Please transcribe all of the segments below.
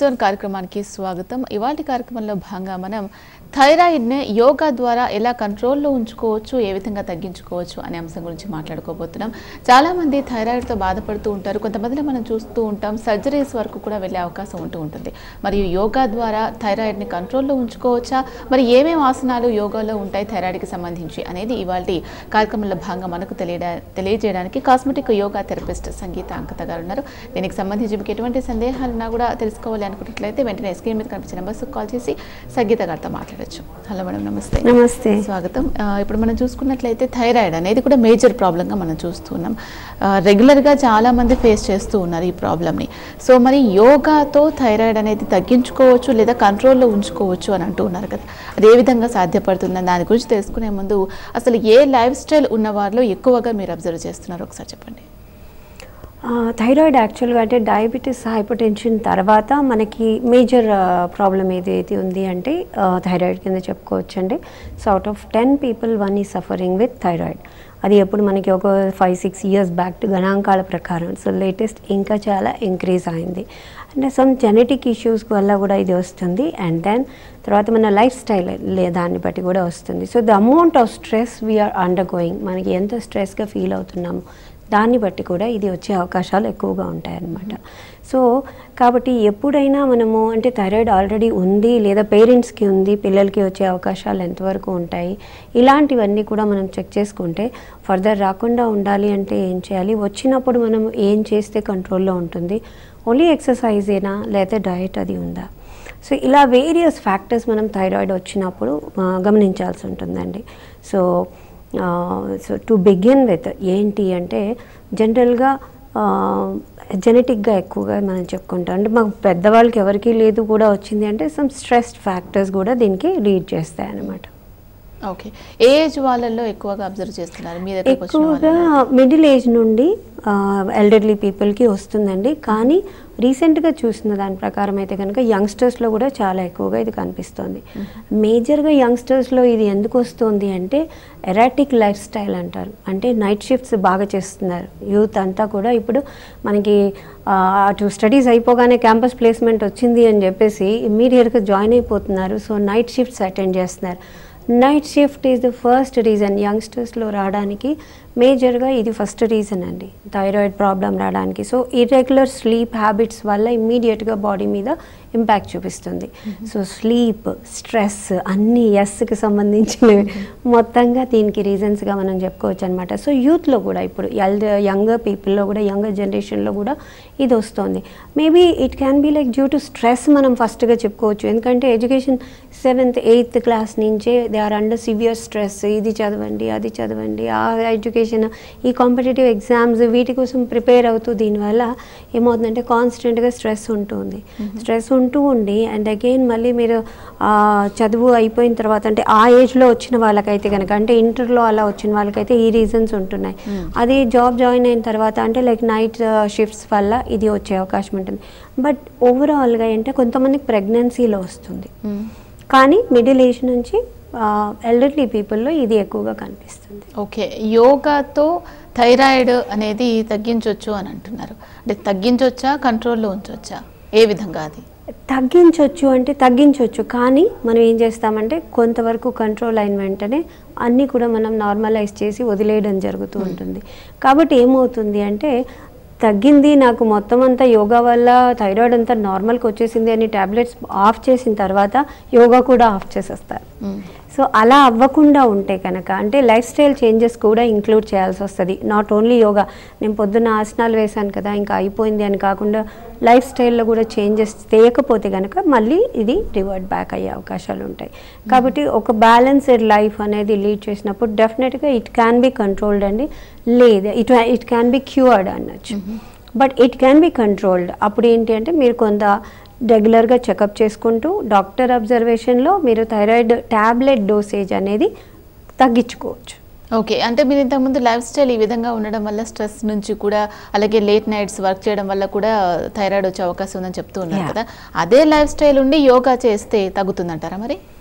Zone కార్యక్రమానికి స్వాగతం ఇవాటి కార్యక్రమంలో భాగంగా మనం థైరాయిడ్ని యోగా ద్వారా ఎలా కంట్రోల్లో ఉంచుకోవచ్చు ఏ విధంగా తగ్గించుకోవచ్చు అనే అంశం గురించి మాట్లాడుకోబోతున్నాం చాలామంది థైరాయిడ్తో బాధపడుతూ ఉంటారు కొంతమందిలో మనం చూస్తూ ఉంటాం సర్జరీస్ వరకు కూడా వెళ్ళే అవకాశం ఉంటూ ఉంటుంది మరియు యోగా ద్వారా థైరాయిడ్ని కంట్రోల్లో ఉంచుకోవచ్చా మరి ఏమేమి ఆసనాలు యోగాలో ఉంటాయి థైరాయిడ్కి సంబంధించి అనేది ఇవాళ కార్యక్రమంలో భాగంగా మనకు తెలియడా తెలియజేయడానికి కాస్మెటిక్ యోగా థెరపిస్ట్ సంగీత అంకిత గారు ఉన్నారు దీనికి సంబంధించి మీకు ఎటువంటి సందేహాలు ఉన్నా కూడా తెలుసుకోవాలి అనుకున్నట్లయితే వెంటనే స్క్రీన్ మీద కనిపించిన నెంబర్స్ కాల్ చేసి సంగీత గారితో మాట్లాడొచ్చు హలో మేడం నమస్తే నమస్తే స్వాగతం ఆ, ఇప్పుడు మనం చూసుకున్నట్లయితే థైరాయిడ్ అనేది కూడా మేజర్ ప్రాబ్లంగా మనం చూస్తున్నాం ఆ, రెగ్యులర్గా చాలా మంది ఫేస్ చేస్తూ ఉన్నారు ఈ ప్రాబ్లమ్ని సో మరి యోగాతో థైరాయిడ్ అనేది తగ్గించుకోవచ్చు లేదా కంట్రోల్లో ఉంచుకోవచ్చు అని అంటూ ఉన్నారు కదా అది ఏ విధంగా సాధ్యపడుతుందని దాని గురించి తెలుసుకునే ముందు అసలు ఏ లైఫ్ స్టైల్ ఉన్న వారిలో ఎక్కువగా మీరు అబ్జర్వ్ చేస్తున్నారు ఒకసారి చెప్పండి థైరాయిడ్ యాక్చువల్గా అంటే డయాబెటీస్ హైపర్ టెన్షన్ తర్వాత మనకి మేజర్ ప్రాబ్లం ఏదైతే ఉంది అంటే థైరాయిడ్ కింద చెప్పుకోవచ్చు అండి so out of ten people one ఈ సఫరింగ్ విత్ థైరాయిడ్ అది ఎప్పుడు మనకి ఒక ఫైవ్ సిక్స్ ఇయర్స్ బ్యాక్ గణాంకాల ప్రకారం సో లేటెస్ట్ ఇంకా చాలా ఇంక్రీజ్ అయింది అంటే సమ్ జెనెటిక్ ఇష్యూస్ వల్ల కూడా ఇది వస్తుంది అండ్ దెన్ తర్వాత మన లైఫ్ స్టైల్ దాన్ని బట్టి కూడా వస్తుంది so the amount of stress we are undergoing మనకి ఎంత స్ట్రెస్గా ఫీల్ అవుతున్నాము దాన్ని బట్టి కూడా ఇది వచ్చే అవకాశాలు ఎక్కువగా ఉంటాయన్నమాట సో కాబట్టి ఎప్పుడైనా మనము అంటే థైరాయిడ్ ఆల్రెడీ ఉంది లేదా పేరెంట్స్కి ఉంది పిల్లలకి వచ్చే అవకాశాలు ఎంతవరకు ఉంటాయి ఇలాంటివన్నీ కూడా మనం చెక్ చేసుకుంటే ఫర్దర్ రాకుండా ఉండాలి అంటే ఏం చేయాలి వచ్చినప్పుడు మనం ఏం చేస్తే కంట్రోల్లో ఉంటుంది ఓన్లీ ఎక్సర్సైజేనా లేదా డయట్ అది ఉందా సో ఇలా వేరియస్ ఫ్యాక్టర్స్ మనం థైరాయిడ్ వచ్చినప్పుడు ఆ, గమనించాల్సి ఉంటుందండి so so to begin with ఏంటి అంటే జనరల్గా జెనెటిక్గా ఎక్కువగా మనం చెప్పుకుంటాం అంటే మాకు పెద్దవాళ్ళకి ఎవరికీ లేదు కూడా వచ్చింది అంటే సమ్ స్ట్రెస్ ఫ్యాక్టర్స్ కూడా దీనికి లీడ్ చేస్తాయి అన్నమాట ఓకే ఏ ఏజ్ వాళ్ళల్లో ఎక్కువగా అబ్జర్వ్ చేస్తున్నారు మీ దగ్గరకు వచ్చిన ఎక్కువగా వాళ్ళలో? మిడిల్ ఏజ్ నుండి ఎల్డర్లీ పీపుల్కి వస్తుందండి కానీ రీసెంట్గా చూసిన దాని ప్రకారం అయితే కనుక యంగ్స్టర్స్లో కూడా చాలా ఎక్కువగా ఇది కనిపిస్తుంది మేజర్గా యంగ్స్టర్స్లో ఇది ఎందుకు వస్తుంది అంటే ఎరాటిక్ లైఫ్ స్టైల్ అంటారు అంటే నైట్ షిఫ్ట్స్ బాగా చేస్తున్నారు యూత్ అంతా కూడా ఇప్పుడు మనకి ఆ, అటు స్టడీస్ అయిపోగానే క్యాంపస్ ప్లేస్మెంట్ వచ్చింది అని చెప్పేసి ఇమ్మీడియట్గా జాయిన్ అయిపోతున్నారు సో నైట్ షిఫ్ట్స్ అటెండ్ చేస్తున్నారు night shift is the first reason యంగ్స్టర్స్లో రావడానికి మేజర్గా ఇది ఫస్ట్ రీజన్ అండి థైరాయిడ్ ప్రాబ్లం రావడానికి సో ఇర్రెగ్యులర్ స్లీప్ హ్యాబిట్స్ వల్ల ఇమ్మీడియట్గా బాడీ మీద ఇంపాక్ట్ చూపిస్తుంది సో స్లీప్ స్ట్రెస్ అన్ని ఎస్కి సంబంధించినవి మొత్తంగా దీనికి రీజన్స్గా మనం చెప్పుకోవచ్చు అనమాట సో యూత్లో కూడా ఇప్పుడు ఎల్డ యంగర్ పీపుల్లో కూడా యంగర్ జనరేషన్లో కూడా ఇది వస్తుంది maybe it can be like due to stress మనం ఫస్ట్గా చెప్పుకోవచ్చు ఎందుకంటే ఎడ్యుకేషన్ సెవెంత్ ఎయిత్ క్లాస్ నుంచే they are under severe stress ఇది చదవండి అది చదవండి ఆ ఎడ్యుకేషన్ ఈ కాంపిటేటివ్ ఎగ్జామ్స్ వీటి కోసం ప్రిపేర్ అవుతూ దీనివల్ల ఏమవుతుందంటే కాన్స్టెంట్గా స్ట్రెస్ ఉంటుంది స్ట్రెస్ ఉంటూ ఉండి అండ్ అగైన్ మళ్ళీ మీరు ఆ, చదువు అయిపోయిన తర్వాత అంటే ఆ ఏజ్లో వచ్చిన వాళ్ళకైతే కనుక అంటే ఇంటర్లో అలా వచ్చిన వాళ్ళకైతే ఈ రీజన్స్ ఉంటున్నాయి అది జాబ్ జాయిన్ అయిన తర్వాత అంటే లైక్ నైట్ షిఫ్ట్స్ వల్ల ఇది వచ్చే అవకాశం ఉంటుంది బట్ ఓవరాల్గా అంటే కొంతమందికి ప్రెగ్నెన్సీలో వస్తుంది మ్మ్. కానీ మిడిల్ ఏజ్ నుంచి ఎల్డర్లీ పీపుల్లో ఇది ఎక్కువగా కనిపిస్తుంది ఓకే యోగాతో థైరాయిడ్ అనేది తగ్గించవచ్చు అని అంటున్నారు అంటే తగ్గించవచ్చా కంట్రోల్లో ఉంచవచ్చా ఏ విధంగా అది తగ్గించవచ్చు అంటే తగ్గించవచ్చు కానీ మనం ఏం చేస్తామంటే కొంతవరకు కంట్రోల్ అయిన వెంటనే అన్నీ కూడా మనం నార్మలైజ్ చేసి వదిలేయడం జరుగుతూ ఉంటుంది కాబట్టి ఏమవుతుంది అంటే తగ్గింది నాకు మొత్తం అంతా యోగా వల్ల థైరాయిడ్ అంతా నార్మల్కి వచ్చేసింది అని టాబ్లెట్స్ ఆఫ్ చేసిన తర్వాత యోగా కూడా ఆఫ్ చేసేస్తారు మ్మ్. సో అలా అవ్వకుండా ఉంటే కనుక అంటే లైఫ్ స్టైల్ చేంజెస్ కూడా ఇంక్లూడ్ చేయాల్సి వస్తుంది నాట్ ఓన్లీ యోగా నేను పొద్దున్న ఆసనాలు వేశాను కదా ఇంకా అయిపోయింది అని కాకుండా లైఫ్ స్టైల్లో కూడా చేంజెస్ చేయకపోతే కనుక మళ్ళీ ఇది రివర్ట్ బ్యాక్ అయ్యే అవకాశాలు ఉంటాయి కాబట్టి ఒక బ్యాలెన్స్డ్ లైఫ్ అనేది లీడ్ చేసినప్పుడు డెఫినెట్గా ఇట్ క్యాన్ బి కంట్రోల్డ్ అండి లేదు it it can be cured అనొచ్చు but it can be controlled అప్పుడు ఏంటి అంటే మీరు కొంత రెగ్యులర్గా చెకప్ చేసుకుంటూ డాక్టర్ అబ్జర్వేషన్లో మీరు థైరాయిడ్ ట్యాబ్లెట్ డోసేజ్ అనేది తగ్గించుకోవచ్చు ఓకే అంటే మీరు ఇంతకుముందు లైఫ్ స్టైల్ ఈ విధంగా ఉండడం వల్ల స్ట్రెస్ నుంచి కూడా అలాగే లేట్ నైట్స్ వర్క్ చేయడం వల్ల కూడా థైరాయిడ్ వచ్చే అవకాశం ఉందని చెప్తూ ఉన్నారు Yeah. కదా అదే లైఫ్ స్టైల్ ఉండి యోగా చేస్తే తగ్గుతుందంటారా మరి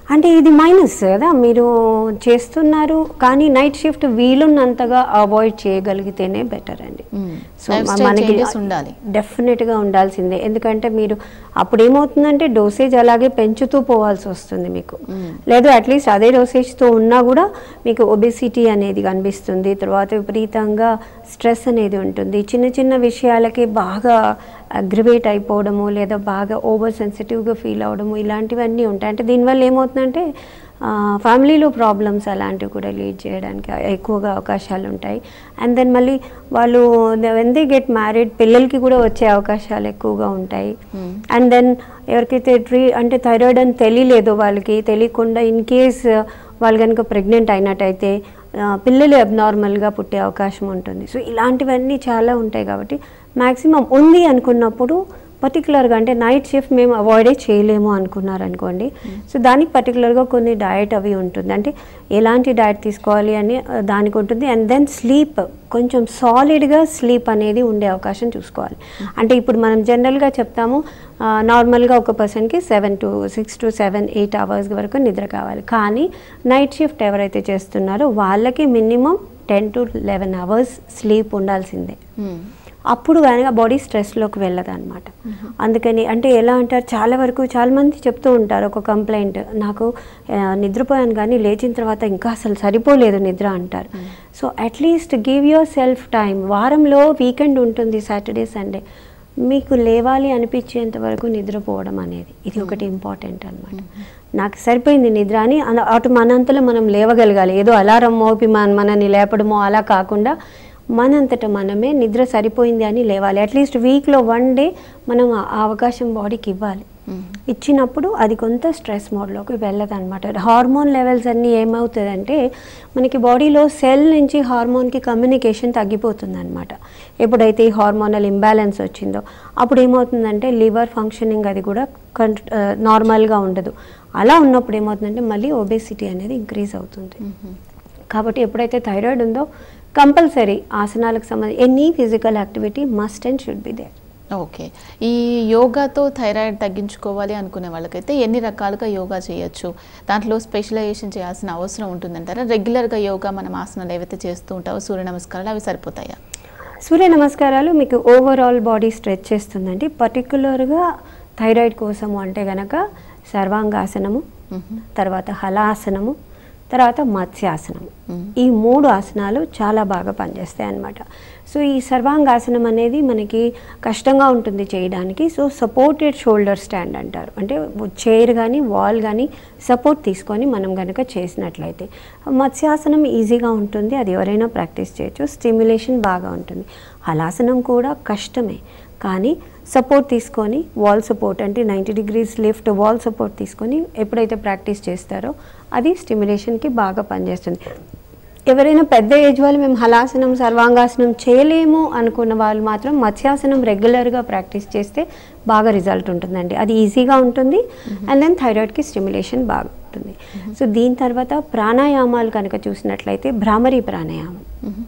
అంటే ఇది మైనస్ కదా మీరు చేస్తున్నారు కానీ నైట్ షిఫ్ట్ వీలున్నంతగా అవాయిడ్ చేయగలిగితేనే బెటర్ అండి సో లైఫ్ స్టైల్ చేంజెస్ ఉండాలి డెఫినెట్గా ఉండాల్సిందే ఎందుకంటే మీరు అప్పుడు ఏమవుతుందంటే డోసేజ్ అలాగే పెంచుతూ పోవాల్సి వస్తుంది మీకు లేదు అట్లీస్ట్ అదే డోసేజ్తో ఉన్నా కూడా మీకు ఒబెసిటీ అనేది కనిపిస్తుంది తర్వాత విపరీతంగా స్ట్రెస్ అనేది ఉంటుంది చిన్న చిన్న విషయాలకి బాగా అగ్రివేట్ అయిపోవడము లేదా బాగా ఓవర్ సెన్సిటివ్గా ఫీల్ అవ్వడము ఇలాంటివన్నీ ఉంటాయి అంటే దీనివల్ల ఏమవుతుందంటే ఆ, ఫ్యామిలీలో ప్రాబ్లమ్స్ అలాంటివి కూడా లీడ్ చేయడానికి ఎక్కువగా అవకాశాలు ఉంటాయి అండ్ దెన్ మళ్ళీ వాళ్ళు వెన్ దే గెట్ మ్యారీడ్ పిల్లలకి కూడా వచ్చే అవకాశాలు ఎక్కువగా ఉంటాయి అండ్ దెన్ ఎవరికైతే ట్రీ అంటే థైరాయిడ్ అని తెలియలేదు వాళ్ళకి తెలియకుండా ఇన్ కేస్ వాళ్ళు కనుక ప్రెగ్నెంట్ అయినట్టయితే ఆ, పిల్లలు అబ్నార్మల్గా పుట్టే అవకాశం ఉంటుంది సో ఇలాంటివన్నీ చాలా ఉంటాయి కాబట్టి మ్యాక్సిమం ఉంది అనుకున్నప్పుడు పర్టికులర్గా అంటే నైట్ షిఫ్ట్ మేము అవాయిడే చేయలేము అనుకున్నారు అనుకోండి సో దానికి పర్టికులర్గా కొన్ని డయట్ అవి ఉంటుంది అంటే ఎలాంటి డయట్ తీసుకోవాలి అని ఆ, దానికి ఉంటుంది అండ్ దెన్ స్లీప్ కొంచెం సాలిడ్గా స్లీప్ అనేది ఉండే అవకాశం చూసుకోవాలి అంటే ఇప్పుడు మనం జనరల్గా చెప్తాము నార్మల్గా ఒక పర్సన్కి seven to six to seven eight hours వరకు నిద్ర కావాలి కానీ నైట్ షిఫ్ట్ ఎవరైతే చేస్తున్నారో వాళ్ళకి minimum ten to eleven hours sleep ఉండాల్సిందే అప్పుడు కనుక బాడీ స్ట్రెస్లోకి వెళ్ళదు అనమాట అందుకని అంటే ఎలా అంటారు చాలా వరకు చాలా మంది చెప్తూ ఉంటారు ఒక కంప్లైంట్ నాకు ఆ, నిద్రపోయాను కానీ లేచిన తర్వాత ఇంకా అసలు సరిపోలేదు నిద్ర అంటారు so at least give yourself time వారంలో వీకెండ్ ఉంటుంది సాటర్డే సండే మీకు లేవాలి అనిపించేంత వరకు నిద్రపోవడం అనేది ఇది ఒకటి ఇంపార్టెంట్ అనమాట నాకు సరిపోయింది నిద్ర అని అన- అటు మనంతలో మనం లేవగలగాలి ఏదో అలారం మోపి మన మనని లేపడమో అలా కాకుండా మనంతట మనమే నిద్ర సరిపోయింది అని లేవాలి అట్లీస్ట్ వీక్లో వన్ డే మనం ఆ ఆ అవకాశం బాడీకి ఇవ్వాలి ఇచ్చినప్పుడు అది కొంత స్ట్రెస్ మోడ్లోకి వెళ్ళదు అనమాట హార్మోన్ లెవెల్స్ అన్నీ ఏమవుతుందంటే మనకి బాడీలో సెల్ నుంచి హార్మోన్కి కమ్యూనికేషన్ తగ్గిపోతుంది అనమాట ఎప్పుడైతే ఈ హార్మోనల్ ఇంబ్యాలెన్స్ వచ్చిందో అప్పుడు ఏమవుతుందంటే లివర్ ఫంక్షనింగ్ అది కూడా కంట్ నార్మల్గా ఉండదు అలా ఉన్నప్పుడు ఏమవుతుందంటే మళ్ళీ ఒబేసిటీ అనేది ఇంక్రీజ్ అవుతుంది కాబట్టి ఎప్పుడైతే థైరాయిడ్ ఉందో కంపల్సరీ ఆసనాలకు సంబంధించి any physical activity must and should be there okay ఈ యోగాతో థైరాయిడ్ తగ్గించుకోవాలి అనుకునే వాళ్ళకైతే ఎన్ని రకాలుగా యోగా చేయొచ్చు దాంట్లో స్పెషలైజేషన్ చేయాల్సిన అవసరం ఉంటుందంటారా రెగ్యులర్గా యోగా మనం ఆసనాలు ఏవైతే చేస్తూ ఉంటావో సూర్య నమస్కారాలు అవి సరిపోతాయా సూర్య నమస్కారాలు మీకు ఓవరాల్ బాడీ స్ట్రెచ్ చేస్తుందండి పర్టికులర్గా థైరాయిడ్ కోసము అంటే గనక సర్వాంగాసనము తర్వాత హలాసనము తర్వాత మత్స్యాసనం ఈ మూడు ఆసనాలు చాలా బాగా పనిచేస్తాయి అన్నమాట సో ఈ సర్వాంగాసనం అనేది మనకి కష్టంగా ఉంటుంది చేయడానికి సో సపోర్టెడ్ షోల్డర్ స్టాండ్ అంటారు అంటే చైర్ కానీ వాల్ కానీ సపోర్ట్ తీసుకొని మనం కనుక చేసినట్లయితే మత్స్యాసనం ఈజీగా ఉంటుంది అది ఎవరైనా ప్రాక్టీస్ చేయొచ్చు స్టిమ్యులేషన్ బాగా ఉంటుంది హలాసనం కూడా కష్టమే కానీ సపోర్ట్ తీసుకొని వాల్ సపోర్ట్ అంటే ninety degrees lift wall support తీసుకొని ఎప్పుడైతే ప్రాక్టీస్ చేస్తారో అది స్టిమ్యులేషన్కి బాగా పనిచేస్తుంది ఎవరైనా పెద్ద ఏజ్ వాళ్ళు మేము హలాసనం సర్వాంగాసనం చేయలేము అనుకున్న వాళ్ళు మాత్రం మత్స్యాసనం రెగ్యులర్గా ప్రాక్టీస్ చేస్తే బాగా రిజల్ట్ ఉంటుందండి అది ఈజీగా ఉంటుంది అండ్ దెన్ థైరాయిడ్కి స్టిమ్యులేషన్ బాగా ఉంటుంది సో దీని తర్వాత ప్రాణాయామాలు కనుక చూసినట్లయితే భ్రామరీ ప్రాణాయామం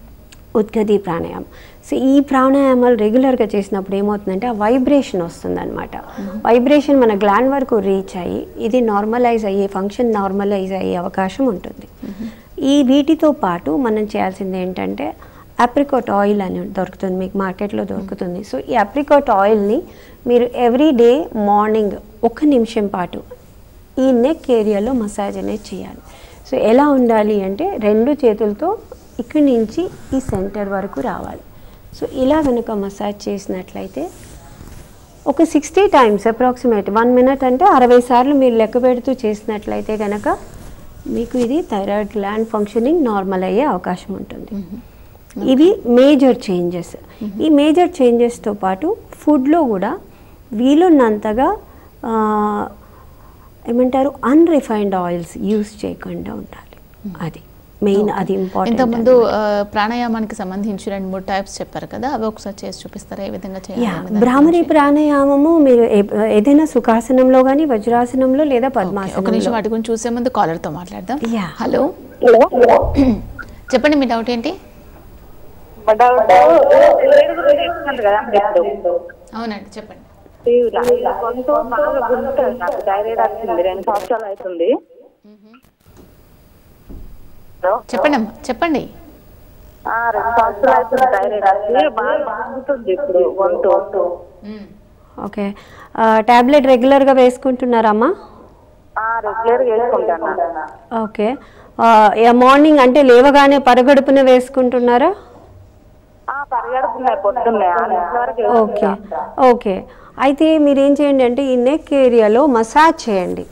ఉద్గతి ప్రాణాయామం సో ఈ ప్రాణాయామాలు రెగ్యులర్గా చేసినప్పుడు ఏమవుతుందంటే ఆ వైబ్రేషన్ వస్తుందన్నమాట వైబ్రేషన్ మన గ్లాండ్ వరకు రీచ్ అయ్యి ఇది నార్మలైజ్ అయ్యే ఫంక్షన్ నార్మలైజ్ అయ్యే అవకాశం ఉంటుంది ఈ వీటితో పాటు మనం చేయాల్సింది ఏంటంటే అప్రికాట్ ఆయిల్ అని దొరుకుతుంది మీకు మార్కెట్లో దొరుకుతుంది సో ఈ అప్రికాట్ ఆయిల్ని మీరు ఎవ్రీ డే మార్నింగ్ ఒక నిమిషం పాటు ఈ నెక్ ఏరియాలో మసాజ్ అనేది చేయాలి సో ఎలా ఉండాలి అంటే రెండు చేతులతో ఇక్కడి నుంచి ఈ సెంటర్ వరకు రావాలి సో ఇలా కనుక మసాజ్ చేసినట్లయితే ఒక sixty times approximate one minute అంటే అరవై సార్లు మీరు లెక్క పెడుతూ చేసినట్లయితే కనుక మీకు ఇది థైరాయిడ్ గ్లాండ్ ఫంక్షనింగ్ నార్మల్ అయ్యే అవకాశం ఉంటుంది ఇవి మేజర్ చేంజెస్ ఈ మేజర్ చేంజెస్తో పాటు ఫుడ్లో కూడా వీలున్నంతగా ఆ, ఏమంటారు అన్రిఫైన్డ్ ఆయిల్స్ యూస్ చేయకుండా ఉండాలి అది మెయిన్ అది ఇంపార్టెంట్ ఇంతకుముందు ఆ, ప్రాణాయామానికి సంబంధించి రెండు మూడు టైప్స్ చెప్పారు కదా అవి ఒకసారి చేసి చూపిస్తారా ఏ విధంగా చేయాలి యా అనే దాని భ్రామరి గురించి? ప్రాణాయామము మీరు ఏ- ఏదైనా సుఖాసనంలో కానీ వజ్రాసనంలో లేదా ఓకే, ఒక నిమిషం పద్మాసనంలో వాటి గురించి చూసే ముందు కాలర్ తో మాట్లాడదాం యా. హలో చెప్పండి మీ డౌట్ ఏంటి డౌట్ ఏడుగురు చేస్తున్నారు కదా ఇప్పుడు అవునండి చెప్పండి ఈ గొంతు బాగా గుంటుంది నాకు థైరాయిడ్ వచ్చింది రెండు సంవత్సరాలు అవుతుంది హలో చెప్పండి అమ్మా చెప్పండి ఆ, రెండు సంవత్సరాలు అవుతుంది థైరాయిడ్ వచ్చి బాగా బాగుంటుంది ఇప్పుడు వంటు ఓకే ట్యాబ్లెట్ రెగ్యులర్గా వేసుకుంటున్నారమ్మా రెగ్యులర్ గా వేసుకుంటాను ఓకే మార్నింగ్ అంటే లేవగానే పరగడుపున వేసుకుంటున్నారా ఆ, పరిగెడుతున్నాయి పొద్దున్నే ఆరింటి వరకు ఓకే వేసుకుంటా. ఓకే అయితే మీరు ఏం చేయండి అంటే ఈ నెక్ ఏరియాలో మసాజ్ చేయండి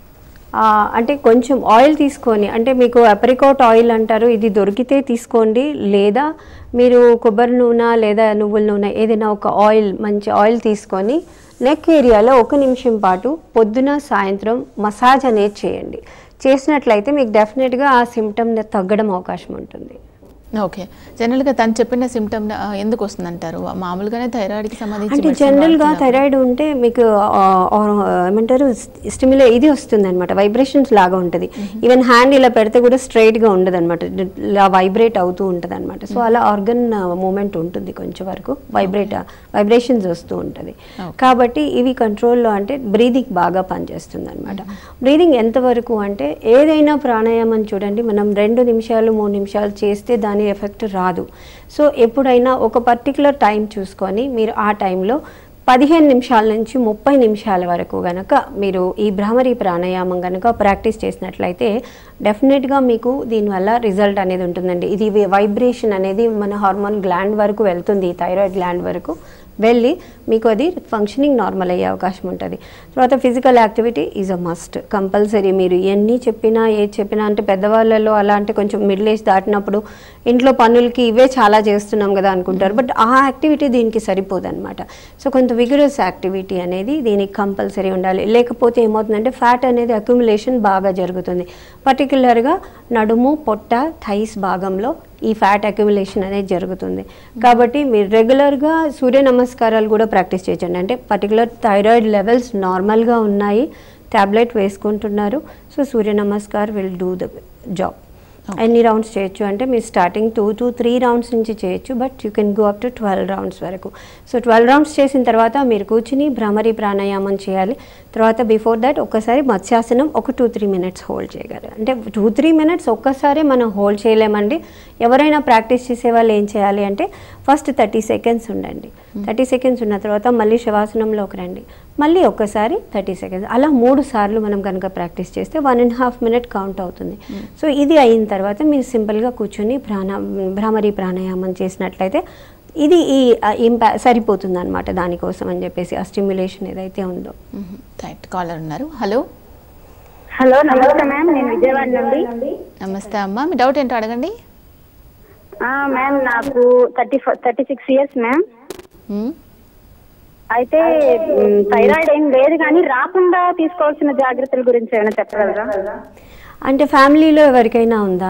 ఆ, అంటే కొంచెం ఆయిల్ తీసుకొని అంటే మీకు అప్రికాట్ ఆయిల్ అంటారు ఇది దొరికితే తీసుకోండి లేదా మీరు కొబ్బరి నూనె లేదా నువ్వుల నూనె ఏదైనా ఒక ఆయిల్ మంచి ఆయిల్ తీసుకొని నెక్ ఏరియాలో ఒక నిమిషం పాటు పొద్దున సాయంత్రం మసాజ్ అనేది చేయండి చేసినట్లయితే మీకు డెఫినెట్గా ఆ సిమ్టమ్ తగ్గడం అవకాశం ఉంటుంది ఓకే జనరల్గా తను చెప్పిన సిమ్టమ్ ఎందుకు వస్తుందంటారు మామూలుగానే థైరాయిడ్కి సంబంధించి అంటే medicine జనరల్గా వాడుతున్నారు. థైరాయిడ్ ఉంటే మీకు ఆ, ఆ, ఏమంటారు స్టిమ్యులే ఇది వస్తుంది అనమాట వైబ్రేషన్స్ లాగా ఉంటుంది ఈవెన్ హ్యాండ్ ఇలా పెడితే కూడా స్ట్రైట్గా ఉండదు అనమాట ఇలా వైబ్రేట్ అవుతూ ఉంటుంది అనమాట సో అలా ఆర్గన్ మూమెంట్ ఉంటుంది కొంచెం వరకు వైబ్రేట్ వైబ్రేషన్స్ వస్తూ ఉంటుంది కాబట్టి ఇవి కంట్రోల్లో అంటే బ్రీదింగ్ బాగా పనిచేస్తుంది అనమాట బ్రీదింగ్ ఎంతవరకు అంటే ఏదైనా ప్రాణాయామం చూడండి మనం రెండు నిమిషాలు మూడు నిమిషాలు చేస్తే దాని ఎఫెక్ట్ రాదు సో ఎప్పుడైనా ఒక పర్టికులర్ టైం చూసుకొని మీరు ఆ టైంలో పదిహేను నిమిషాల నుంచి ముప్పై నిమిషాల వరకు గనక మీరు ఈ భ్రమరి ప్రాణాయామం కనుక ప్రాక్టీస్ చేసినట్లయితే డెఫినెట్గా మీకు దీనివల్ల రిజల్ట్ అనేది ఉంటుందండి ఇది వైబ్రేషన్ అనేది మన హార్మోన్ గ్లాండ్ వరకు వెళ్తుంది థైరాయిడ్ గ్లాండ్ వరకు వెళ్ళి మీకు అది ఫంక్షనింగ్ నార్మల్ అయ్యే అవకాశం ఉంటుంది తర్వాత physical activity is a must compulsory మీరు ఎన్ని చెప్పినా ఏది చెప్పినా అంటే పెద్దవాళ్ళలో అలా అంటే కొంచెం మిడిల్ ఏజ్ దాటినప్పుడు ఇంట్లో పనులకి ఇవే చాలా చేస్తున్నాం కదా అనుకుంటారు బట్ ఆ యాక్టివిటీ దీనికి సరిపోదు అనమాట సో కొంత విగరస్ యాక్టివిటీ అనేది దీనికి కంపల్సరీ ఉండాలి లేకపోతే ఏమవుతుందంటే ఫ్యాట్ అనేది అక్యుములేషన్ బాగా జరుగుతుంది పర్టికులర్గా నడుము పొట్ట థైస్ భాగంలో ఈ ఫ్యాట్ అక్యుములేషన్ అనేది జరుగుతుంది కాబట్టి మీరు రెగ్యులర్గా సూర్య నమస్కారాలు కూడా ప్రాక్టీస్ చేయొచ్చండి అంటే పర్టికులర్ థైరాయిడ్ లెవెల్స్ నార్మల్గా ఉన్నాయి ట్యాబ్లెట్ వేసుకుంటున్నారు so Surya Namaskar will do the job ఎన్ని రౌండ్స్ చేయొచ్చు అంటే మీరు starting two to three rounds నుంచి చేయొచ్చు but you can go up to twelve rounds వరకు సో ట్వెల్వ్ రౌండ్స్ చేసిన తర్వాత మీరు కూర్చుని భ్రమరి ప్రాణాయామం చేయాలి తర్వాత బిఫోర్ దట్ ఒక్కసారి మత్స్యాసనం ఒక టూ త్రీ మినిట్స్ హోల్డ్ చేయగలరు అంటే టూ త్రీ మినిట్స్ ఒక్కసారి మనం హోల్డ్ చేయలేమండి ఎవరైనా ప్రాక్టీస్ చేసే వాళ్ళు ఏం చేయాలి అంటే ఫస్ట్ థర్టీ సెకండ్స్ ఉండండి థర్టీ సెకండ్స్ ఉన్న తర్వాత మళ్ళీ శవాసనంలోకి రండి మళ్ళీ ఒక్కసారి థర్టీ సెకండ్స్ అలా మూడు సార్లు మనం కనుక ప్రాక్టీస్ చేస్తే one and half minute count అవుతుంది సో ఇది అయిన తర్వాత మీరు సింపుల్గా కూర్చొని ప్రాణ భ్రామరి ప్రాణాయామం చేసినట్లయితే ఇది ఈ ఇంపా సరిపోతుంది అనమాట దానికోసం అని చెప్పేసి ఆ స్టిమ్యులేషన్ ఏదైతే ఉందో రైట్ కాలర్ ఉన్నారు హలో హలో నమస్తే మ్యామ్ నేను విజయవాడ నుండి నమస్తే అమ్మా మీ డౌట్ ఏంటో అడగండి ఆ, మ్యామ్ నాకు thirty thirty six years ma'am మ్మ్. అయితే మ్, థైరాయిడ్ ఏం లేదు కానీ రాకుండా తీసుకోవాల్సిన జాగ్రత్తల గురించి ఏమైనా చెప్పగలరా అంటే ఫ్యామిలీలో ఎవరికైనా ఉందా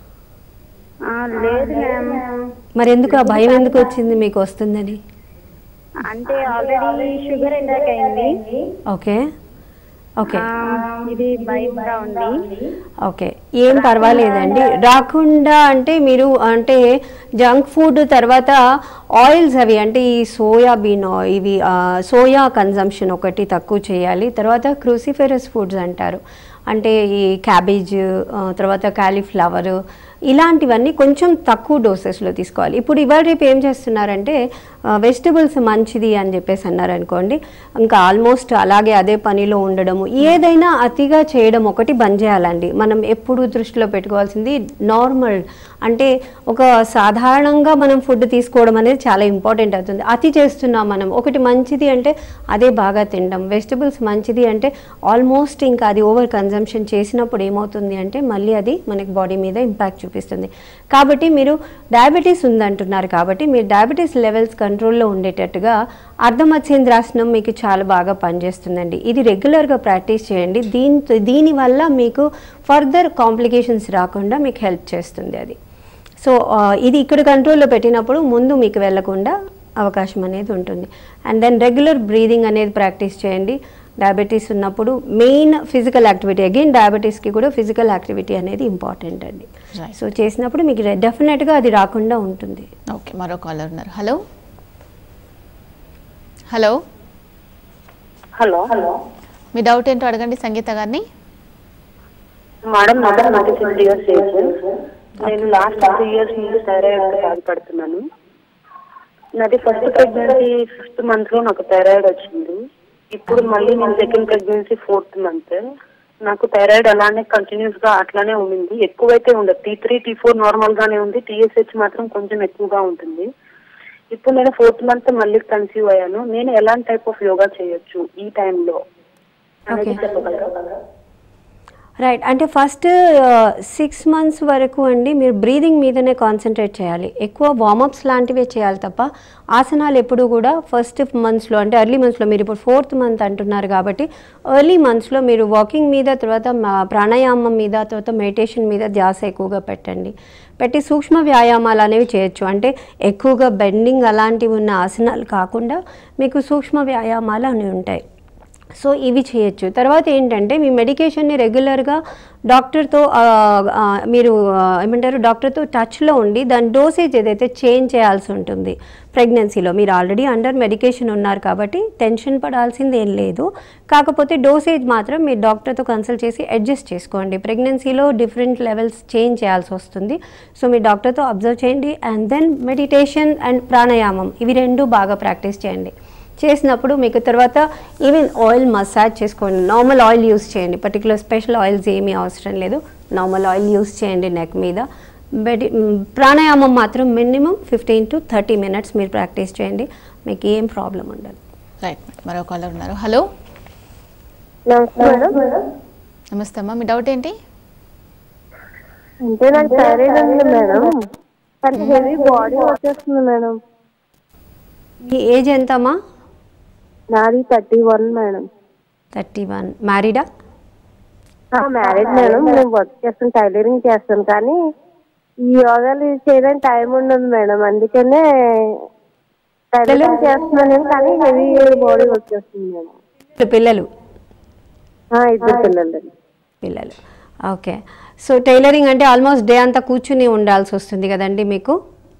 ఆ, లేదు మ్యామ్ మరి ఎందుకు ఆ భయం ఎందుకు వచ్చింది మీకు వస్తుందని అంటే ఆల్రెడీ షుగర్ అటాక్ అయింది ఓకే ఓకే ఆ, ఇది భయంగా ఉంది ఓకే ఏం పర్వాలేదండి రాకుండా అంటే మీరు అంటే జంక్ ఫుడ్ తర్వాత ఆయిల్స్ అవి అంటే ఈ సోయా బీన్ ఇవి ఆ, సోయా కన్జంప్షన్ ఒకటి తక్కువ చేయాలి తర్వాత క్రూసిఫెరస్ ఫుడ్స్ అంటారు అంటే ఈ క్యాబేజ్ ఆ, తర్వాత కాలీఫ్లవర్ ఇలాంటివన్నీ కొంచెం తక్కువ డోసెస్లో తీసుకోవాలి ఇప్పుడు ఇవాళ రేపు ఏం చేస్తున్నారంటే వెజిటబుల్స్ మంచిది అని చెప్పేసి అన్నారు అనుకోండి ఇంకా ఆల్మోస్ట్ అలాగే అదే పనిలో ఉండడము ఏదైనా అతిగా చేయడం ఒకటి బంద్ చేయాలండి మనం ఎప్పుడు దృష్టిలో పెట్టుకోవాల్సింది నార్మల్ అంటే ఒక సాధారణంగా మనం ఫుడ్ తీసుకోవడం అనేది చాలా ఇంపార్టెంట్ అవుతుంది అతి చేస్తున్నాం మనం ఒకటి మంచిది అంటే అదే బాగా తినడం వెజిటబుల్స్ మంచిది అంటే ఆల్మోస్ట్ ఇంకా అది ఓవర్ కన్జంప్షన్ చేసినప్పుడు ఏమవుతుంది అంటే మళ్ళీ అది మనకి బాడీ మీద ఇంపాక్ట్ చూపిస్తుంది కాబట్టి మీరు డయాబెటీస్ ఉందంటున్నారు కాబట్టి మీరు డయాబెటీస్ లెవెల్స్ కంట్రోల్లో ఉండేటట్టుగా అర్ధమత్స్యేంద్రాసనం మీకు చాలా బాగా పనిచేస్తుందండి ఇది రెగ్యులర్గా ప్రాక్టీస్ చేయండి దీంతో దీనివల్ల మీకు ఫర్దర్ కాంప్లికేషన్స్ రాకుండా మీకు హెల్ప్ చేస్తుంది అది సో ఆ, ఇది ఇక్కడ కంట్రోల్లో పెట్టినప్పుడు ముందు మీకు వెళ్లకుండా అవకాశం అనేది ఉంటుంది అండ్ దెన్ రెగ్యులర్ బ్రీదింగ్ అనేది ప్రాక్టీస్ చేయండి డయాబెటీస్ ఉన్నప్పుడు మెయిన్ ఫిజికల్ యాక్టివిటీ అగైన్ డయాబెటీస్కి కూడా ఫిజికల్ యాక్టివిటీ అనేది ఇంపార్టెంట్ అండి Right. సో చేసినప్పుడు మీకు డెఫినెట్గా అది రాకుండా ఉంటుంది ఓకే మరో కాలర్ ఉన్నారు హలో హలో హలో హలో మీ డౌట్ ఏంటో అడగండి సంగీత గారిని మేడం నాకు ట్వంటీ సిక్స్ ఇయర్స్ ఏజ్ నేను లాస్ట్ త్రీ ఇయర్స్ నుంచి థైరాయిడ్ బాధపడుతున్నాను నాది ఫస్ట్ ప్రెగ్నెన్సీ ఫిఫ్త్ మంత్ లో నాకు థైరాయిడ్ వచ్చింది ఇప్పుడు మళ్ళీ నేను సెకండ్ ప్రెగ్నెన్సీ ఫోర్త్ మంత్ నాకు థైరాయిడ్ అలానే కంటిన్యూస్ గా అట్లానే ఉండింది ఎక్కువైతే ఉండదు T three T four normal గానే ఉంది టీఎస్హెచ్ మాత్రం కొంచెం ఎక్కువగా ఉంటుంది ఇప్పుడు నేను ఫోర్త్ మంత్ మళ్ళీ కన్సీవ్ అయ్యాను నేను ఎలాంటి టైప్ ఆఫ్ యోగా చేయొచ్చు ఈ టైంలో అనేది Okay. చెప్పగలరా రైట్ అంటే ఫస్ట్ సిక్స్ మంత్స్ వరకు అండి మీరు బ్రీదింగ్ మీదనే కాన్సన్ట్రేట్ చేయాలి ఎక్కువ వార్మప్స్ లాంటివే చేయాలి తప్ప ఆసనాలు ఎప్పుడు కూడా ఫస్ట్ మంత్స్లో అంటే ఎర్లీ మంత్స్లో మీరు ఇప్పుడు ఫోర్త్ మంత్ అంటున్నారు కాబట్టి ఎర్లీ మంత్స్లో మీరు వాకింగ్ మీద తర్వాత మా- ప్రాణాయామం మీద తర్వాత మెడిటేషన్ మీద ధ్యాస ఎక్కువగా పెట్టండి పెట్టి సూక్ష్మ వ్యాయామాలు అనేవి చేయొచ్చు అంటే ఎక్కువగా బెండింగ్ అలాంటివి ఉన్న ఆసనాలు కాకుండా మీకు సూక్ష్మ వ్యాయామాలు అనేవి ఉంటాయి సో ఇవి చేయొచ్చు తర్వాత ఏంటంటే మీ మెడికేషన్ని రెగ్యులర్గా డాక్టర్తో ఆ, ఆ, మీరు ఆ, ఏమంటారు డాక్టర్తో టచ్లో ఉండి దాని డోసేజ్ ఏదైతే చేంజ్ చేయాల్సి ఉంటుంది ప్రెగ్నెన్సీలో మీరు ఆల్రెడీ అండర్ మెడికేషన్ ఉన్నారు కాబట్టి టెన్షన్ పడాల్సింది ఏం లేదు కాకపోతే డోసేజ్ మాత్రం మీరు డాక్టర్తో కన్సల్ట్ చేసి అడ్జస్ట్ చేసుకోండి ప్రెగ్నెన్సీలో డిఫరెంట్ లెవెల్స్ చేంజ్ చేయాల్సి వస్తుంది సో మీ డాక్టర్తో అబ్జర్వ్ చేయండి అండ్ దెన్ మెడిటేషన్ అండ్ ప్రాణాయామం ఇవి రెండు బాగా ప్రాక్టీస్ చేయండి చేసినప్పుడు మీకు తర్వాత ఈవెన్ ఆయిల్ మసాజ్ చేసుకోండి నార్మల్ ఆయిల్ యూస్ చేయండి పర్టికులర్ స్పెషల్ ఆయిల్స్ ఏమీ అవసరం లేదు నార్మల్ ఆయిల్ యూస్ చేయండి నెక్ మీద బెడి మ్, ప్రాణాయామం మాత్రం minimum fifteen to thirty minutes మీరు ప్రాక్టీస్ చేయండి మీకు ఏం ప్రాబ్లం ఉండదు రైట్ మేడం మరో కాలర్ ఉన్నారు హలో నమస్తే అమ్మా మీ డౌట్ ఏంటి అంటే నాకు థైరాయిడ్ ఉంది మేడం కానీ హెవీ బాడీ వచ్చేస్తుంది మేడం మీ ఏజ్ ఎంతమ్మా నాది thirty one madam thirty one మ్యారీడా మ్యారేజ్ మేడం నేను వర్క్ చేస్తాను టైలరింగ్ చేస్తాను కానీ ఈ యోగాలు చేయడానికి టైం ఉండదు మేడం అందుకనే టైలరింగ్ చేస్తున్నాను నేను, కానీ హెవీ బాడీ వచ్చేస్తుంది మేడం పిల్లలు ఆ, ఇద్దరు పిల్లలు పిల్లలు ఓకే సో టైలరింగ్ అంటే ఆల్మోస్ట్ డే అంతా కూర్చుని ఉండాల్సి వస్తుంది కదండి మీకు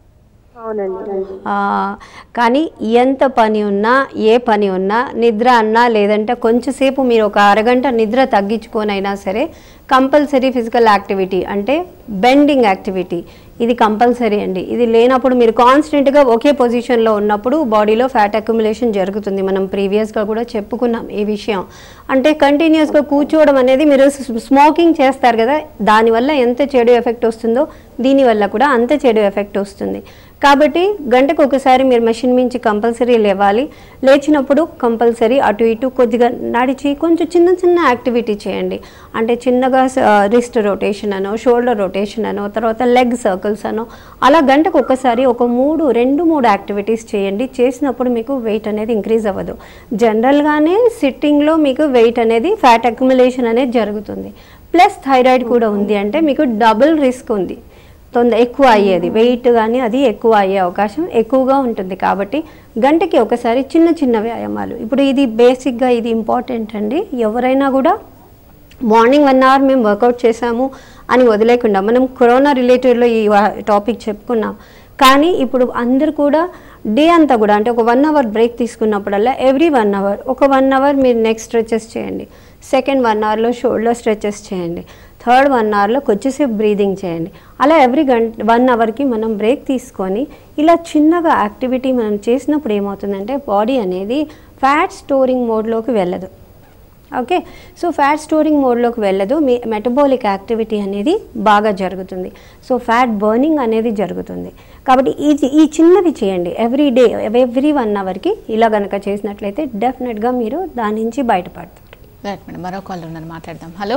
అవునండి ఆ, కానీ ఎంత పని ఉన్నా ఏ పని ఉన్నా నిద్ర అన్నా లేదంటే కొంచెంసేపు మీరు ఒక అరగంట నిద్ర తగ్గించుకొనైనా సరే కంపల్సరీ ఫిజికల్ యాక్టివిటీ అంటే బెండింగ్ యాక్టివిటీ ఇది కంపల్సరీ అండి ఇది లేనప్పుడు మీరు కాన్స్టెంట్గా ఒకే పొజిషన్లో ఉన్నప్పుడు బాడీలో ఫ్యాట్ అక్యుములేషన్ జరుగుతుంది మనం ప్రీవియస్గా కూడా చెప్పుకున్నాం ఈ విషయం అంటే కంటిన్యూస్గా కూర్చోవడం అనేది మీరు స్మోకింగ్ చేస్తారు కదా దానివల్ల ఎంత చెడు ఎఫెక్ట్ వస్తుందో దీనివల్ల కూడా అంత చెడు ఎఫెక్ట్ వస్తుంది కాబట్టి గంటకు ఒకసారి మీరు మెషిన్ మించి కంపల్సరీ లేవాలి లేచినప్పుడు కంపల్సరీ అటు ఇటు కొద్దిగా నడిచి కొంచెం చిన్న చిన్న యాక్టివిటీ చేయండి అంటే చిన్నగా రిస్ట్ రొటేషన్ అనో షోల్డర్ రొటేషన్ అనో తర్వాత లెగ్ సర్కిల్స్ అనో అలా గంటకు ఒకసారి ఒక మూడు రెండు మూడు యాక్టివిటీస్ చేయండి చేసినప్పుడు మీకు వెయిట్ అనేది ఇంక్రీజ్ అవ్వదు జనరల్గానే సిట్టింగ్లో మీకు వెయిట్ అనేది ఫ్యాట్ అక్యుములేషన్ అనేది జరుగుతుంది ప్లస్ థైరాయిడ్ కూడా ఉంది అంటే మీకు డబుల్ రిస్క్ ఉంది తొందర ఎక్కువ అయ్యేది వెయిట్ కానీ అది ఎక్కువ అయ్యే అవకాశం ఎక్కువగా ఉంటుంది కాబట్టి గంటకి ఒకసారి చిన్న చిన్న వ్యాయామాలు ఇప్పుడు ఇది బేసిక్గా ఇది ఇంపార్టెంట్ అండి ఎవరైనా కూడా మార్నింగ్ వన్ అవర్ మేము వర్కౌట్ చేసాము అని వదిలేకుండా మనం కరోనా రిలేటెడ్లో ఈ టాపిక్ చెప్పుకున్నాం కానీ ఇప్పుడు అందరు కూడా డే అంతా కూడా అంటే ఒక వన్ అవర్ బ్రేక్ తీసుకున్నప్పుడల్లా ఎవ్రీ వన్ అవర్ ఒక వన్ అవర్ మీరు నెక్ స్ట్రెచెస్ చేయండి సెకండ్ వన్ అవర్లో షోల్డర్ స్ట్రెచెస్ చేయండి థర్డ్ వన్ అవర్లో కొద్దిసేపు బ్రీదింగ్ చేయండి అలా ఎవ్రీ గంట వన్ అవర్కి మనం బ్రేక్ తీసుకొని ఇలా చిన్నగా యాక్టివిటీ మనం చేసినప్పుడు ఏమవుతుందంటే బాడీ అనేది ఫ్యాట్ స్టోరింగ్ మోడ్లోకి వెళ్ళదు ఓకే సో ఫ్యాట్ స్టోరింగ్ మోడ్లోకి వెళ్ళదు మీ మెటబాలిక్ యాక్టివిటీ అనేది బాగా జరుగుతుంది సో ఫ్యాట్ బర్నింగ్ అనేది జరుగుతుంది కాబట్టి ఈ ఈ చిన్నవి చేయండి ఎవ్రీ డే ఎవ్రీ వన్ అవర్కి ఇలా కనుక చేసినట్లయితే డెఫినెట్గా మీరు దాని నుంచి బయటపడతారు రైట్ మేడం మరో కాల్ ఉన్నారు మాట్లాడదాం హలో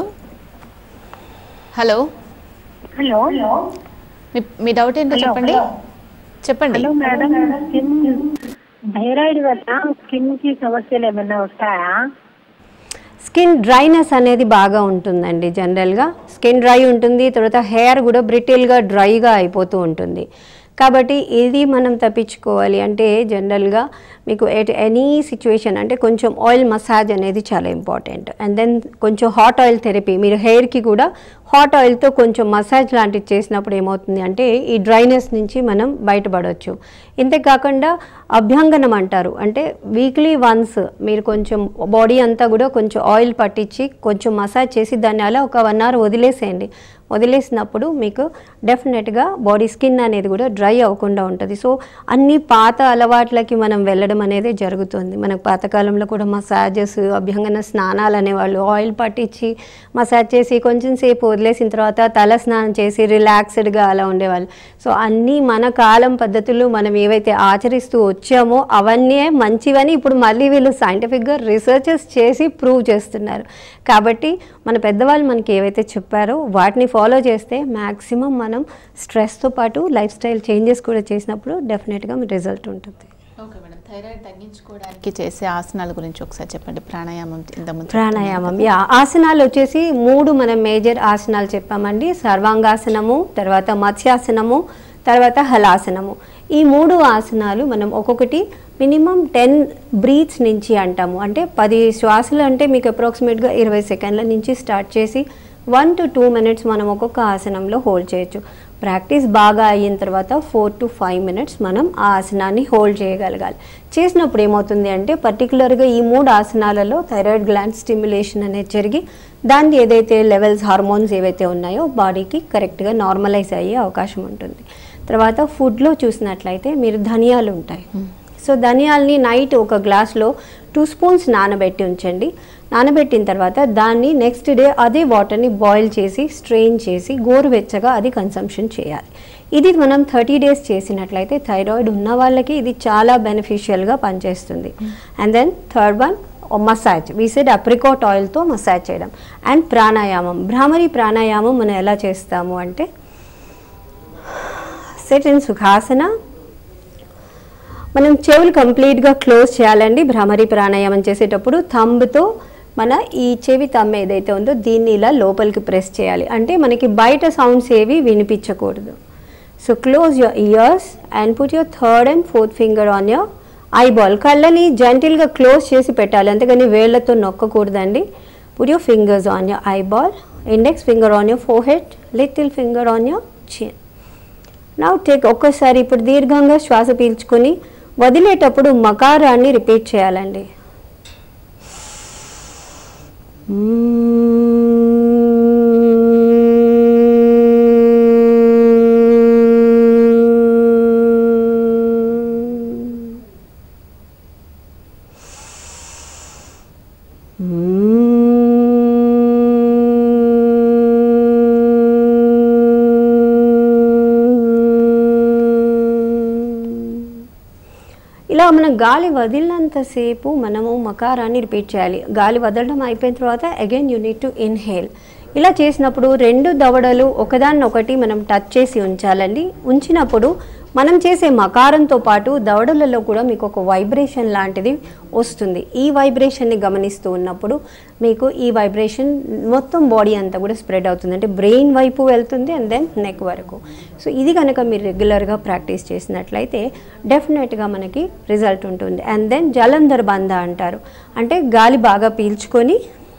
హలో హలో మీ మీ డౌట్ ఏంటో చెప్పండి చెప్పండి హలో మేడం స్కిన్ థైరాయిడ్ వల్ల స్కిన్ కి సమస్యలు ఏమైనా వస్తాయా స్కిన్ డ్రైనెస్ అనేది బాగా ఉంటుందండి జనరల్గా స్కిన్ డ్రై ఉంటుంది తర్వాత హెయిర్ కూడా బ్రిటిల్గా డ్రైగా అయిపోతూ ఉంటుంది కాబట్టి ఇది మనం తప్పించుకోవాలి అంటే జనరల్గా మీకు ఎట్ ఎనీ సిచ్యువేషన్ అంటే కొంచెం ఆయిల్ మసాజ్ అనేది చాలా ఇంపార్టెంట్ అండ్ దెన్ కొంచెం హాట్ ఆయిల్ థెరపీ మీరు హెయిర్కి కూడా హాట్ ఆయిల్తో కొంచెం మసాజ్ లాంటిది చేసినప్పుడు ఏమవుతుంది అంటే ఈ డ్రైనెస్ నుంచి మనం బయటపడవచ్చు ఇంతే కాకుండా అభ్యంగనం అంటారు అంటే వీక్లీ వన్స్ మీరు కొంచెం బాడీ అంతా కూడా కొంచెం ఆయిల్ పట్టించి కొంచెం మసాజ్ చేసి దాన్ని అలా ఒక వన్ అవర్ వదిలేసేయండి వదిలేసినప్పుడు మీకు డెఫినెట్గా బాడీ స్కిన్ అనేది కూడా డ్రై అవ్వకుండా ఉంటుంది సో అన్ని పాత అలవాట్లకి మనం వెళ్ళడం అనేది జరుగుతుంది మనకు పాతకాలంలో కూడా మసాజెస్ అభ్యంగన స్నానాలు అనేవాళ్ళు ఆయిల్ పట్టించి మసాజ్ చేసి కొంచెం సేపు వదిలేసిన తర్వాత తల స్నానం చేసి రిలాక్స్డ్గా అలా ఉండేవాళ్ళు సో అన్నీ మన కాలం పద్ధతులు మనం ఏవైతే ఆచరిస్తూ వచ్చామో అవన్నీ మంచివని ఇప్పుడు మళ్ళీ వీళ్ళు సైంటిఫిక్గా రీసెర్చెస్ చేసి ప్రూవ్ చేస్తున్నారు కాబట్టి మన పెద్దవాళ్ళు మనకి ఏవైతే చెప్పారో వాటిని ఫాలో చేస్తే మ్యాక్సిమం మనం స్ట్రెస్తో పాటు లైఫ్ స్టైల్ చేంజెస్ కూడా చేసినప్పుడు డెఫినెట్గా రిజల్ట్ ఉంటుంది ఓకే మేడం థైరాయిడ్ తగ్గించుకోవడానికి చేసే ఆసనాల గురించి ఒకసారి చెప్పండి ప్రాణాయామం ఇంత ముందు ప్రాణాయామం యా ఆసనాలు వచ్చేసి మూడు మనం మేజర్ ఆసనాలు చెప్పామండి సర్వాంగాసనము తర్వాత మత్స్యాసనము తర్వాత హలాసనము ఈ మూడు ఆసనాలు మనం ఒక్కొక్కటి మినిమం టెన్ బ్రీత్స్ నుంచి అంటాము అంటే పది శ్వాసలు అంటే మీకు అప్రాక్సిమేట్గా ఇరవై సెకండ్ల నుంచి స్టార్ట్ చేసి వన్ టు టూ మినిట్స్ మనం ఒక్కొక్క ఆసనంలో హోల్డ్ చేయొచ్చు ప్రాక్టీస్ బాగా అయిన తర్వాత ఫోర్ టు ఫైవ్ మినిట్స్ మనం ఆ ఆసనాన్ని హోల్డ్ చేయగలగాలి చేసినప్పుడు ఏమవుతుంది అంటే పర్టికులర్గా ఈ మూడు ఆసనాలలో థైరాయిడ్ గ్లాండ్ స్టిమ్యులేషన్ అనేది జరిగి దాని ఏదైతే లెవెల్స్ హార్మోన్స్ ఏవైతే ఉన్నాయో బాడీకి కరెక్ట్గా నార్మలైజ్ అయ్యే అవకాశం ఉంటుంది తర్వాత ఫుడ్లో చూసినట్లయితే మీరు ధనియాలు ఉంటాయి సో ధనియాల్ని నైట్ ఒక గ్లాస్లో టూ స్పూన్స్ నానబెట్టి ఉంచండి నానబెట్టిన తర్వాత దాన్ని నెక్స్ట్ డే అదే వాటర్ని బాయిల్ చేసి స్ట్రెయిన్ చేసి గోరువెచ్చగా అది కన్సంప్షన్ చేయాలి ఇది మనం థర్టీ డేస్ చేసినట్లయితే థైరాయిడ్ ఉన్న వాళ్ళకి ఇది చాలా బెనిఫిషియల్గా పనిచేస్తుంది and then third one massage వీసెడ్ అప్రికాట్ ఆయిల్తో మసాజ్ చేయడం అండ్ ప్రాణాయామం భ్రామరి ప్రాణాయామం మనం ఎలా చేస్తాము అంటే సెట్ ఇన్ సుఖాసన మనం చెవులు కంప్లీట్గా క్లోజ్ చేయాలండి భ్రమరి ప్రాణాయామం చేసేటప్పుడు థంబ్తో మన ఈ చెవి తమ్మ ఏదైతే ఉందో దీన్ని ఇలా లోపలికి ప్రెస్ చేయాలి అంటే మనకి బయట సౌండ్స్ ఏవి వినిపించకూడదు so close your ears and put your third and fourth finger on your eyeball కళ్ళని జెంటిల్గా క్లోజ్ చేసి పెట్టాలి అంతేగాని వేళ్లతో నొక్కకూడదండి put your fingers on your eyeball index finger on your forehead little finger on your chin నా take ఒక్కసారి ఇప్పుడు దీర్ఘంగా శ్వాస పీల్చుకొని వదిలేటప్పుడు మకారాన్ని రిపీట్ చేయాలండి ఇలా మనం గాలి వదిలినంతసేపు మనము మకారాన్ని రిపీట్ చేయాలి గాలి వదలడం అయిపోయిన తర్వాత again you need to inhale ఇలా చేసినప్పుడు రెండు దవడలు ఒకదాన్నొకటి మనం టచ్ చేసి ఉంచాలండి ఉంచినప్పుడు మనం చేసే మకారంతో పాటు దవడలలో కూడా మీకు ఒక వైబ్రేషన్ లాంటిది వస్తుంది ఈ వైబ్రేషన్ని గమనిస్తూ ఉన్నప్పుడు మీకు ఈ వైబ్రేషన్ మొత్తం బాడీ అంతా కూడా స్ప్రెడ్ అవుతుంది అంటే బ్రెయిన్ వైపు వెళ్తుంది అండ్ దెన్ నెక్ వరకు సో ఇది కనుక మీరు రెగ్యులర్గా ప్రాక్టీస్ చేసినట్లయితే డెఫినెట్గా మనకి రిజల్ట్ ఉంటుంది అండ్ దెన్ జలంధర్ బంధ అంటారు అంటే గాలి బాగా పీల్చుకొని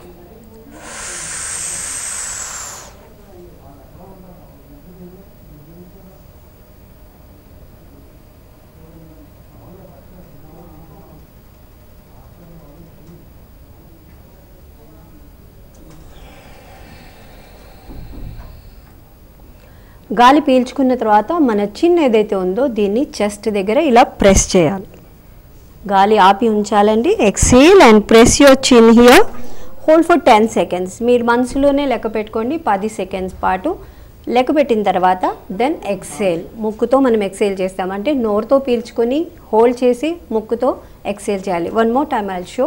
గాలి పీల్చుకున్న తర్వాత మన చిన్ ఏదైతే ఉందో దీన్ని చెస్ట్ దగ్గర ఇలా ప్రెస్ చేయాలి గాలి ఆపి ఉంచాలండి exhale and press your chin here hold for ten seconds మీరు మనసులోనే లెక్క పెట్టుకోండి పది సెకండ్స్ పాటు లెక్క పెట్టిన తర్వాత దెన్ ఎక్సేల్ ముక్కుతో మనం ఎక్సేల్ చేస్తాం అంటే నోరుతో పీల్చుకొని హోల్డ్ చేసి ముక్కుతో ఎక్సేల్ చేయాలి one more time I'll show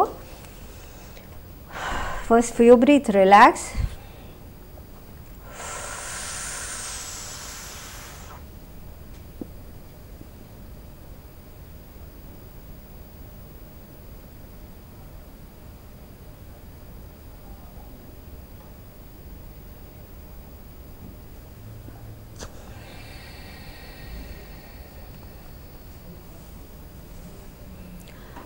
first few breath relax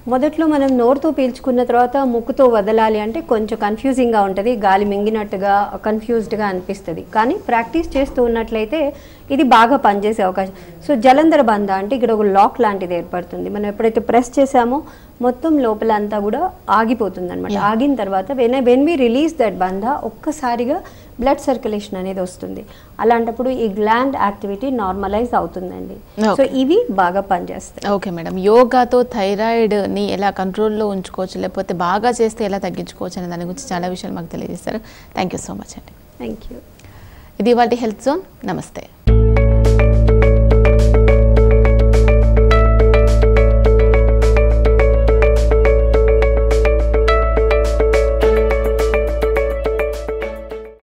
మొదట్లో మనం నోరుతో పీల్చుకున్న తర్వాత ముక్కుతో వదలాలి అంటే కొంచెం కన్ఫ్యూజింగ్గా ఉంటుంది గాలి మింగినట్టుగా కన్ఫ్యూజ్డ్గా అనిపిస్తుంది కానీ ప్రాక్టీస్ చేస్తూ ఉన్నట్లయితే ఇది బాగా పనిచేసే అవకాశం సో జలంధర బంధ అంటే ఇక్కడ ఒక లాక్ లాంటిది ఏర్పడుతుంది మనం ఎప్పుడైతే ప్రెస్ చేసామో మొత్తం లోపల అంతా కూడా ఆగిపోతుంది అనమాట ఆగిన తర్వాత when when we release that bandha ఒక్కసారిగా బ్లడ్ సర్క్యులేషన్ అనేది వస్తుంది అలాంటప్పుడు ఈ గ్లాండ్ యాక్టివిటీ నార్మలైజ్ అవుతుందండి సో Okay. ఇవి బాగా పనిచేస్తాయి ఓకే మేడం యోగాతో థైరాయిడ్ని ఎలా కంట్రోల్లో ఉంచుకోవచ్చు లేకపోతే బాగా చేస్తే ఎలా తగ్గించుకోవచ్చు అనే దాని గురించి చాలా విషయాలు మాకు తెలియజేస్తారు థ్యాంక్ యూ సో మచ్ అండి థ్యాంక్ యూ ఇది వాటి హెల్త్ జోన్ నమస్తే